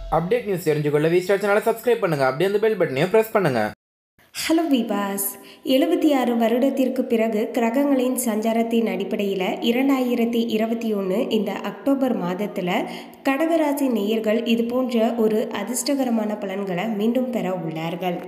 update news தெரிஞ்சுக்கொள்ள V Star சேனலை subscribe பண்ணுங்கள் அப்படியே அந்த பெல் பட்டனையும் ப்ரெஸ் பண்ணுங்கள் ஹலோ விபாஸ் எழுபத்தி ஆறு வருடத்திற்கு பிறகு கிரகங்களின் சஞ்சாரத்தின் அடிப்படையில் இரண்டாயிரத்தி இருபத்தி ஒன்று இந்த அக்டோபர் மாதத்தில் கடகராசி நேயர்கள் இது போன்ற ஒரு அதிர்ஷ்டகரமான பலன்களை மீண்டும் பெற உள்ளார்கள்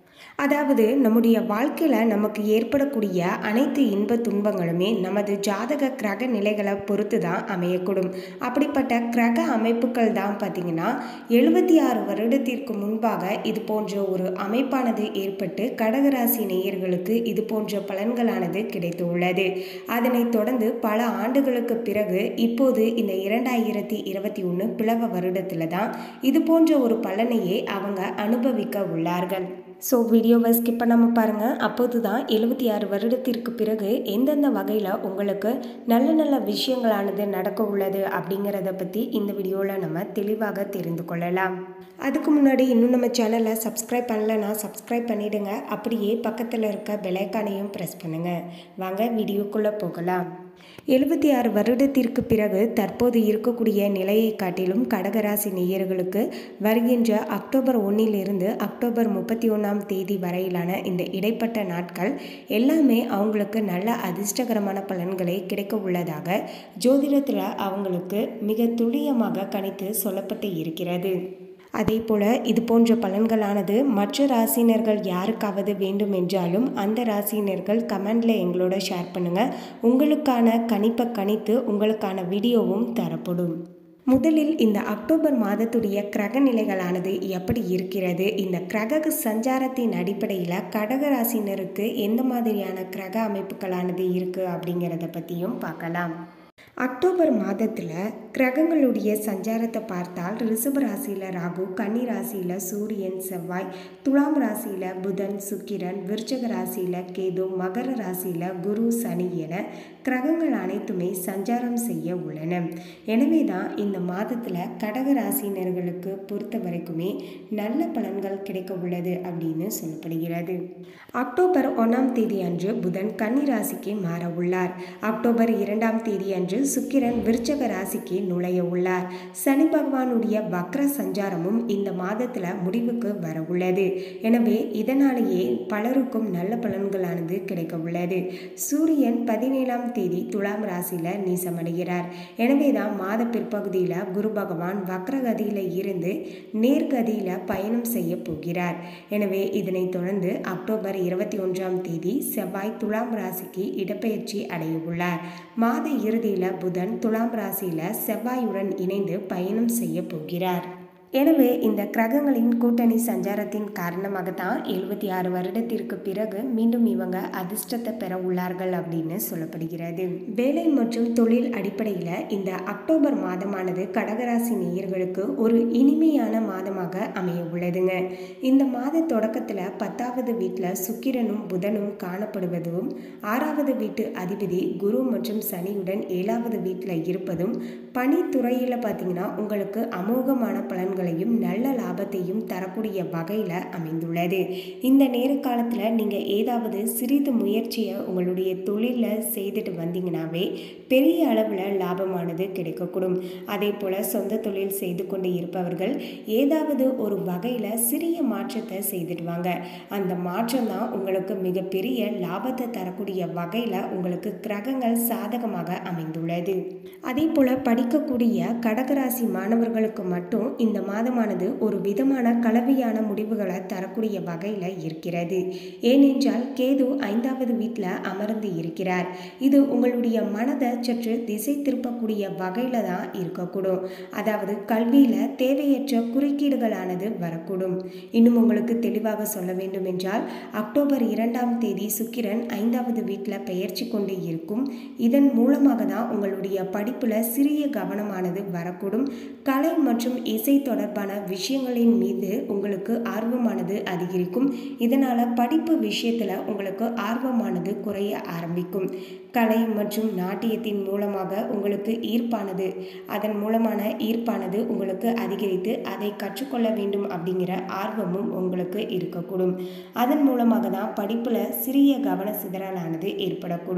அதாவது நம்முடைய வாழ்க்கையில் நமக்கு ஏற்படக்கூடிய அனைத்து இன்ப துன்பங்களுமே நமது ஜாதக கிரக நிலைகளை பொறுத்து தான் அமையக்கூடும் அப்படிப்பட்ட கிரக அமைப்புகள் தான் பார்த்திங்கன்னா எழுபத்தி ஆறு வருடத்திற்கு முன்பாக இது போன்ற ஒரு அமைப்பானது ஏற்பட்டு கடகராசி நேயர்களுக்கு இது போன்ற பலன்களானது கிடைத்து உள்ளது அதனைத் தொடர்ந்து பல ஆண்டுகளுக்கு பிறகு இப்போது இந்த இரண்டாயிரத்தி இருபத்தி ஒன்று பிளவ வருடத்தில் தான் இது போன்ற ஒரு பலனையே அவங்க அனுபவிக்க உள்ளார்கள் ஸோ வீடியோவை ஸ்கிப் பண்ணாமல் பாருங்கள் அப்போது தான் எழுபத்தி ஆறு வருடத்திற்கு பிறகு எந்தெந்த வகையில் உங்களுக்கு நல்ல நல்ல விஷயங்களானது நடக்க உள்ளது அப்படிங்கிறத பற்றி இந்த வீடியோவில் நம்ம தெளிவாக தெரிந்து கொள்ளலாம் அதுக்கு முன்னாடி இன்னும் நம்ம சேனலை சப்ஸ்கிரைப் பண்ணலன்னா சப்ஸ்கிரைப் பண்ணிவிடுங்க அப்படியே பக்கத்தில் இருக்க பெலைக்கானையும் ப்ரெஸ் பண்ணுங்கள் வாங்க வீடியோக்குள்ளே போகலாம் எழுபத்தி ஆறு வருடத்திற்கு பிறகு தற்போது இருக்கக்கூடிய நிலையை காட்டிலும் கடகராசி நேயர்களுக்கு வருகின்ற அக்டோபர் ஒன்றிலிருந்து அக்டோபர் முப்பத்தி ஒன்றாம் தேதி வரையிலான இந்த இடைப்பட்ட நாட்கள் எல்லாமே அவங்களுக்கு நல்ல அதிர்ஷ்டகரமான பலன்களை கிடைக்க உள்ளதாக ஜோதிடத்தில் அவங்களுக்கு மிக துல்லியமாக கணித்து சொல்லப்பட்டு இருக்கிறது அதே போல் இது போன்ற பலன்களானது மற்ற ராசினர்கள் யாருக்காவது வேண்டும் என்றாலும் அந்த ராசினர்கள் கமெண்டில் எங்களோட ஷேர் பண்ணுங்கள் உங்களுக்கான கணிப்பை கணித்து உங்களுக்கான வீடியோவும் தரப்படும் முதலில் இந்த அக்டோபர் மாதத்துடைய கிரக நிலைகளானது எப்படி இருக்கிறது இந்த கிரக சஞ்சாரத்தின் அடிப்படையில் கடகராசினருக்கு எந்த மாதிரியான கிரக அமைப்புகளானது இருக்குது அப்படிங்கிறத பற்றியும் பார்க்கலாம் அக்டோபர் மாதத்தில் கிரகங்களுடைய சஞ்சாரத்தை பார்த்தால் ரிஷப ராசியில் ராகு கன்னி ராசியில் சூரியன் செவ்வாய் துலாம் ராசியில் புதன் சுக்கிரன் விருச்சக ராசியில் கேது மகர ராசியில் குரு சனி என கிரகங்கள் அனைத்துமே சஞ்சாரம் செய்ய உள்ளன எனவே தான் இந்த மாதத்தில் கடக ராசினர்களுக்கு பொறுத்த வரைக்குமே நல்ல பலன்கள் கிடைக்க உள்ளது அப்படின்னு சொல்லப்படுகிறது அக்டோபர் ஒன்றாம் தேதி அன்று புதன் கன்னி ராசிக்கு மாற உள்ளார் அக்டோபர் இரண்டாம் தேதி அன்று சுக்கிரன் விருச்சக ராசிக்கு நுழைய உள்ளார் சனி பகவானுடைய வக்ர சஞ்சாரமும் இந்த மாதத்தில் முடிவுக்கு வர உள்ளது எனவே இதனாலேயே பலருக்கும் நல்ல பலன்களானது கிடைக்க உள்ளது சூரியன் பதினேழாம் தேதி துலாம் ராசியில் நீசமடைகிறார் எனவே தான் மாத பிற்பகுதியில் குரு பகவான் வக்ரகதியில் இருந்து நேர்கதியில் பயணம் செய்ய போகிறார் எனவே இதனைத் தொடர்ந்து அக்டோபர் இருபத்தி ஒன்றாம் தேதி செவ்வாய் துலாம் ராசிக்கு இடப்பெயர்ச்சி அடைய உள்ளார் மாத இறுதியில் புதன் துலாம் ராசியில் செவ்வாயுடன் இணைந்து பயணம் செய்ய போகிறார் எனவே இந்த கிரகங்களின் கூட்டணி சஞ்சாரத்தின் காரணமாக தான் எழுபத்தி ஆறு வருடத்திற்கு பிறகு மீண்டும் இவங்க அதிர்ஷ்டத்தை பெற உள்ளார்கள் அப்படின்னு சொல்லப்படுகிறது வேலை மற்றும் தொழில் அடிப்படையில் இந்த அக்டோபர் மாதமானது கடகராசி நேயர்களுக்கு ஒரு இனிமையான மாதமாக அமைய உள்ளதுங்க இந்த மாத தொடக்கத்தில் பத்தாவது வீட்டில் சுக்கிரனும் புதனும் காணப்படுவதும் ஆறாவது வீட்டு அதிபதி குரு மற்றும் சனியுடன் ஏழாவது வீட்டில் இருப்பதும் பணித்துறையில் பார்த்தீங்கன்னா உங்களுக்கு அமோகமான பலன்களையும் நல்ல லாபத்தையும் தரக்கூடிய வகையில் அமைந்துள்ளது இந்த நேர காலத்தில் நீங்கள் ஏதாவது சிறிது முயற்சியை உங்களுடைய தொழிலில் செய்துட்டு வந்தீங்கன்னாவே பெரிய அளவில் லாபமானது கிடைக்கக்கூடும் அதே போல் சொந்த தொழில் செய்து கொண்டு இருப்பவர்கள் ஏதாவது ஒரு வகையில் சிறிய மாற்றத்தை செய்துடுவாங்க அந்த மாற்றம் தான் உங்களுக்கு மிகப்பெரிய லாபத்தை தரக்கூடிய வகையில் உங்களுக்கு கிரகங்கள் சாதகமாக அமைந்துள்ளது அதே போல் படிக்கக்கூடிய கடகராசி மாணவர்களுக்கு மட்டும் இந்த மாதமானது ஒரு விதமான கலவையான முடிவுகளை தரக்கூடிய வகையில் இருக்கிறது ஏனென்றால் கேது ஐந்தாவது வீட்டில் அமர்ந்து இருக்கிறார் இது உங்களுடைய மனதை சற்று திசை திருப்பக்கூடிய வகையில் தான் இருக்கக்கூடும் அதாவது கல்வியில் தேவையற்ற குறுக்கீடுகளானது வரக்கூடும் இன்னும் உங்களுக்கு தெளிவாக சொல்ல வேண்டும் என்றால் அக்டோபர் இரண்டாம் தேதி சுக்கிரன் ஐந்தாவது வீட்டில் பெயர்ச்சி கொண்டு இருக்கும் இதன் மூலமாக தான் உங்களுடைய படிப்பில் சிறிய கவனமானது வரக்கூடும் கலை மற்றும் இசை தொடர்பான விஷயங்களின் மீது உங்களுக்கு ஆர்வமானது அதிகரிக்கும் இதனால் படிப்பு விஷயத்தில் உங்களுக்கு ஆர்வமானது குறைய ஆரம்பிக்கும் கலை மற்றும் நாட்டியத்தின் மூலமாக உங்களுக்கு ஈர்ப்பானது அதன் மூலமான ஈர்ப்பானது உங்களுக்கு அதிகரித்து அதை கற்றுக்கொள்ள வேண்டும் அப்படிங்கிற ஆர்வமும் உங்களுக்கு இருக்கக்கூடும் அதன் மூலமாக தான் படிப்பில் சிறிய கவன சிதறலானது ஏற்படக்கூடும்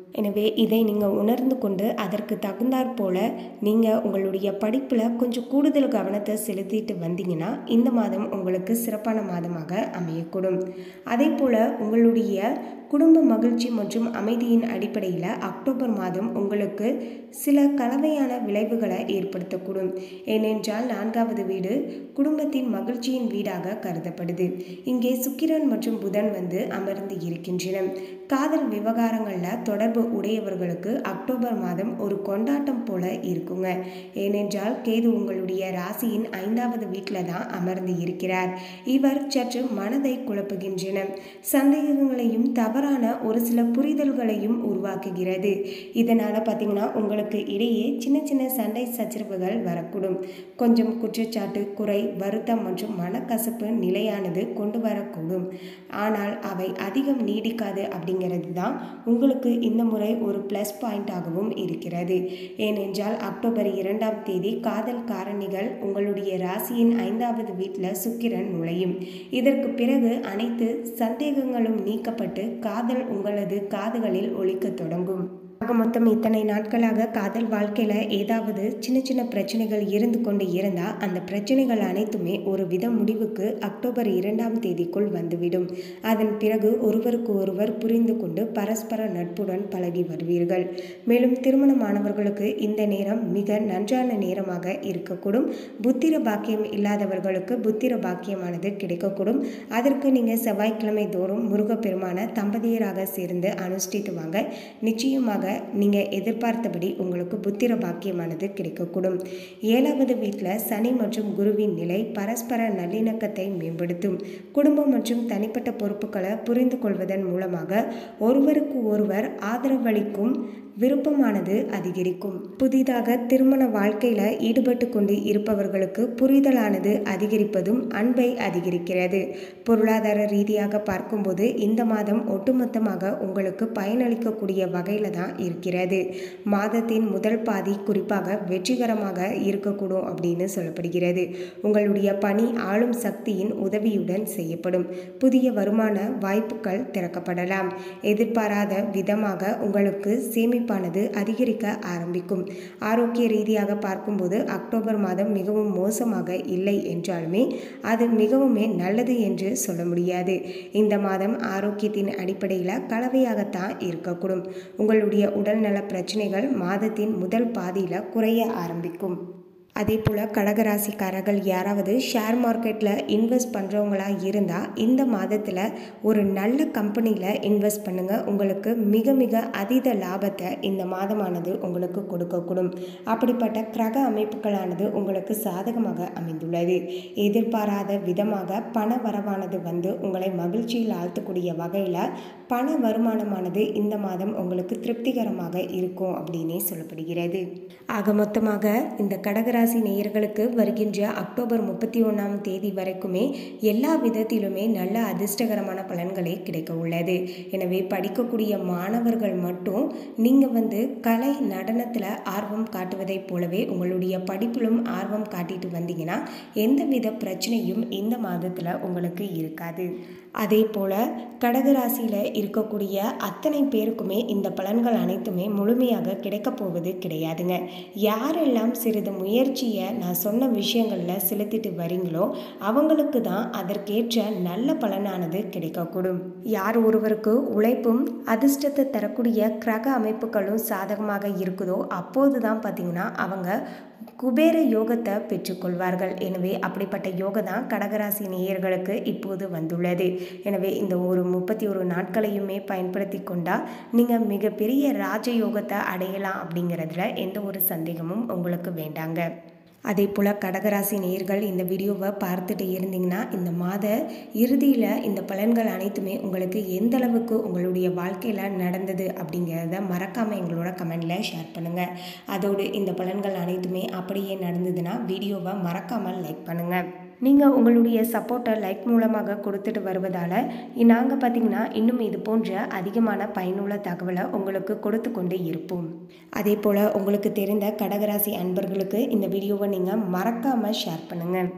எனவே இதை நீங்கள் உணர்ந்து கொண்டு அதற்கு தகுந்தாற் போல நீங்கள் உங்களுடைய படிப்பில் கொஞ்சம் கூடுதல் கவனத்தை செலுத்திட்டு வந்தீங்கன்னா இந்த மாதம் உங்களுக்கு சிறப்பான மாதமாக அமையக்கூடும் அதே போல் உங்களுடைய குடும்ப மகிழ்ச்சி மற்றும் அமைதியின் அடிப்படையில் அக்டோபர் மாதம் உங்களுக்கு சில கலவையான விளைவுகளை ஏற்படுத்தக்கூடும் ஏனென்றால் நான்காவது வீடு குடும்பத்தின் மகிழ்ச்சியின் வீடாக கருதப்படுது இங்கே சுக்கிரன் மற்றும் புதன் வந்து அமர்ந்து இருக்கின்றன காதல் விவகாரங்களில் தொடர்பு உடையவர்களுக்கு அக்டோபர் மாதம் ஒரு கொண்டாட்டம் போல இருக்குங்க ஏனென்றால் கேது உங்களுடைய ராசியின் ஐந்தாவது வீட்டில் தான் அமர்ந்து இருக்கிறார் இவர் சற்று மனதை குழப்புகின்றன சந்தேகங்களையும் தவறான ஒரு சில புரிதல்களையும் உருவாக்குகிறது இதனால் பார்த்தீங்கன்னா உங்களுக்கு இடையே சின்ன சின்ன சண்டை சச்சரவுகள் வரக்கூடும் கொஞ்சம் குற்றச்சாட்டு குறை வருத்தம் மற்றும் மனக்கசப்பு நிலையானது கொண்டு வரக்கூடும் ஆனால் அவை அதிகம் நீடிக்காது அப்படிங்கிறது தான் உங்களுக்கு இந்த முறை ஒரு ப்ளஸ் பாயிண்டாகவும் இருக்கிறது ஏனென்றால் அக்டோபர் இரண்டாம் தேதி காதல் காரணிகள் உங்களுடைய ராசியின் ஐந்தாவது வீட்டில் சுக்கிரன் நுழையும் இதற்கு பிறகு அனைத்து சந்தேகங்களும் நீக்கப்பட்டு காதல் உங்களது காதுகளில் ஒலிக்கத் தொடங்கும் ஆக மொத்தம் இத்தனை நாட்களாக காதல் வாழ்க்கையில் ஏதாவது சின்ன சின்ன பிரச்சனைகள் இருந்து கொண்டு இருந்தால் அந்த பிரச்சனைகள் அனைத்துமே ஒரு வித முடிவுக்கு அக்டோபர் இரண்டாம் தேதிக்குள் வந்துவிடும் அதன் பிறகு ஒருவருக்கு ஒருவர் புரிந்து கொண்டு பரஸ்பர நட்புடன் பழகி வருவீர்கள் மேலும் திருமணமானவர்களுக்கு இந்த நேரம் மிக நன்றான நேரமாக இருக்கக்கூடும் புத்திர பாக்கியம் இல்லாதவர்களுக்கு புத்திர பாக்கியமானது கிடைக்கக்கூடும் அதற்கு நீங்கள் செவ்வாய்க்கிழமை தோறும் முருகப்பெருமான தம்பதியராக சேர்ந்து அனுஷ்டித்து வாங்க நிச்சயமாக நீங்கள் எதிர்பார்த்தபடி உங்களுக்கு புத்திர பாக்கியமானது கிடைக்கக்கூடும் ஏழாவது வீட்டில் சனி மற்றும் குருவின் நிலை பரஸ்பர நல்லிணக்கத்தை மேம்படுத்தும் குடும்பம் மற்றும் தனிப்பட்ட பொறுப்புகளை புரிந்து கொள்வதன் மூலமாக ஒருவருக்கு ஒருவர் ஆதரவளிக்கும் விருப்பமானது அதிகரிக்கும் புதிதாக திருமண வாழ்க்கையில் ஈடுபட்டு கொண்டு இருப்பவர்களுக்கு புரிதலானது அதிகரிப்பதும் அன்பை அதிகரிக்கிறது பொருளாதார ரீதியாக பார்க்கும்போது இந்த மாதம் ஒட்டுமொத்தமாக உங்களுக்கு பயனளிக்கக்கூடிய வகையில் தான் இருக்கிறது மாதத்தின் முதல் பாதி குறிப்பாக வெற்றிகரமாக இருக்கக்கூடும் அப்படின்னு சொல்லப்படுகிறது உங்களுடைய பணி ஆளும் சக்தியின் உதவியுடன் செய்யப்படும் புதிய வருமான வாய்ப்புகள் திறக்கப்படலாம் எதிர்பாராத விதமாக உங்களுக்கு சேமிப்பானது அதிகரிக்க ஆரம்பிக்கும் ஆரோக்கிய ரீதியாக பார்க்கும்போது அக்டோபர் மாதம் மிகவும் மோசமாக இல்லை என்றாலுமே அது மிகவுமே நல்லது என்று சொல்ல முடியாது இந்த மாதம் ஆரோக்கியத்தின் அடிப்படையில் கலவையாகத்தான் இருக்கக்கூடும் உங்களுடைய உடல்நல பிரச்சனைகள் மாதத்தின் முதல் பாதியில் குறைய ஆரம்பிக்கும் அதே போல் கடகராசிக்காரர்கள் யாராவது ஷேர் மார்க்கெட்டில் இன்வெஸ்ட் பண்ணுறவங்களா இருந்தால் இந்த மாதத்தில் ஒரு நல்ல கம்பெனியில் இன்வெஸ்ட் பண்ணுங்கள் உங்களுக்கு மிக மிக அதீத லாபத்தை இந்த மாதமானது உங்களுக்கு கொடுக்கக்கூடும் அப்படிப்பட்ட கிரக அமைப்புகளானது உங்களுக்கு சாதகமாக அமைந்துள்ளது எதிர்பாராத விதமாக பண வரவானது வந்து உங்களை மகிழ்ச்சியில் ஆழ்த்தக்கூடிய வகையில் பண வருமானமானது இந்த மாதம் உங்களுக்கு திருப்திகரமாக இருக்கும் அப்படின்னே சொல்லப்படுகிறது ஆக மொத்தமாக இந்த கடகராசி ராசி நேயர்களுக்கு வருகின்ற அக்டோபர் முப்பத்தி ஒன்றாம் தேதி வரைக்குமே எல்லா விதத்திலுமே நல்ல அதிர்ஷ்டகரமான பலன்களே கிடைக்க உள்ளது எனவே படிக்கக்கூடிய மாணவர்கள் மட்டும் நீங்கள் வந்து கலை நடனத்தில் ஆர்வம் காட்டுவதைப் போலவே உங்களுடைய படிப்பிலும் ஆர்வம் காட்டிட்டு வந்தீங்கன்னா எந்தவித பிரச்சனையும் இந்த மாதத்தில் உங்களுக்கு இருக்காது அதே போல் கடகராசியில் இருக்கக்கூடிய அத்தனை பேருக்குமே இந்த பலன்கள் அனைத்துமே முழுமையாக கிடைக்கப் போவது கிடையாதுங்க யாரெல்லாம் சிறிது முயற்சியை நான் சொன்ன விஷயங்களில் செலுத்திட்டு வரீங்களோ அவங்களுக்கு தான் அதற்கேற்ற நல்ல பலனானது கிடைக்கக்கூடும் யார் ஒருவருக்கு உழைப்பும் அதிர்ஷ்டத்தை தரக்கூடிய கிரக அமைப்புகளும் சாதகமாக இருக்குதோ அப்போது தான் பார்த்திங்கன்னா அவங்க குபேர யோகத்தை பெற்றுக்கொள்வார்கள் எனவே அப்படிப்பட்ட யோகம் தான் கடகராசி நேயர்களுக்கு இப்போது வந்துள்ளது எனவே இந்த ஒரு முப்பத்தி ஒரு நாட்களையுமே பயன்படுத்தி கொண்டால் நீங்கள் மிகப்பெரிய ராஜயோகத்தை அடையலாம் அப்படிங்கிறதுல எந்த ஒரு சந்தேகமும் உங்களுக்கு வேண்டாங்க அதே போல் கடகராசி நேயர்கள் இந்த வீடியோவை பார்த்துட்டு இருந்தீங்கன்னா இந்த மாத இறுதியில் இந்த பலன்கள் அனைத்துமே உங்களுக்கு எந்த அளவுக்கு உங்களுடைய வாழ்க்கையில் நடந்தது அப்படிங்கிறத மறக்காமல் எங்களோட கமெண்டில் ஷேர் பண்ணுங்கள் அதோடு இந்த பலன்கள் அனைத்துமே அப்படியே நடந்ததுன்னா வீடியோவை மறக்காமல் லைக் பண்ணுங்கள் நீங்கள் உங்களுடைய சப்போர்ட்டை லைக் மூலமாக கொடுத்துட்டு வருவதால் நாங்கள் பார்த்திங்கன்னா இன்னும் இது போன்ற அதிகமான பயனுள்ள தகவலை உங்களுக்கு கொடுத்து கொண்டு இருப்போம் அதே போல் உங்களுக்கு தெரிந்த கடகராசி அன்பர்களுக்கு இந்த வீடியோவை நீங்கள் மறக்காமல் ஷேர் பண்ணுங்கள்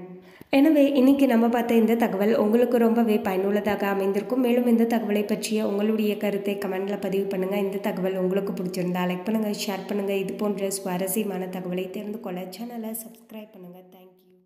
எனவே இன்னைக்கு நம்ம பார்த்த இந்த தகவல் உங்களுக்கு ரொம்பவே பயனுள்ளதாக அமைந்திருக்கும் மேலும் இந்த தகவலை பற்றிய உங்களுடைய கருத்தை கமெண்ட்ல பதிவு பண்ணுங்க இந்த தகவல் உங்களுக்கு பிடிச்சிருந்தா லைக் பண்ணுங்க ஷேர் பண்ணுங்க இது போன்ற சுவாரஸ்யமான தகவலை தெரிந்து கொள்ள சேனலை சப்ஸ்கிரைப் பண்ணுங்க தேங்க்யூ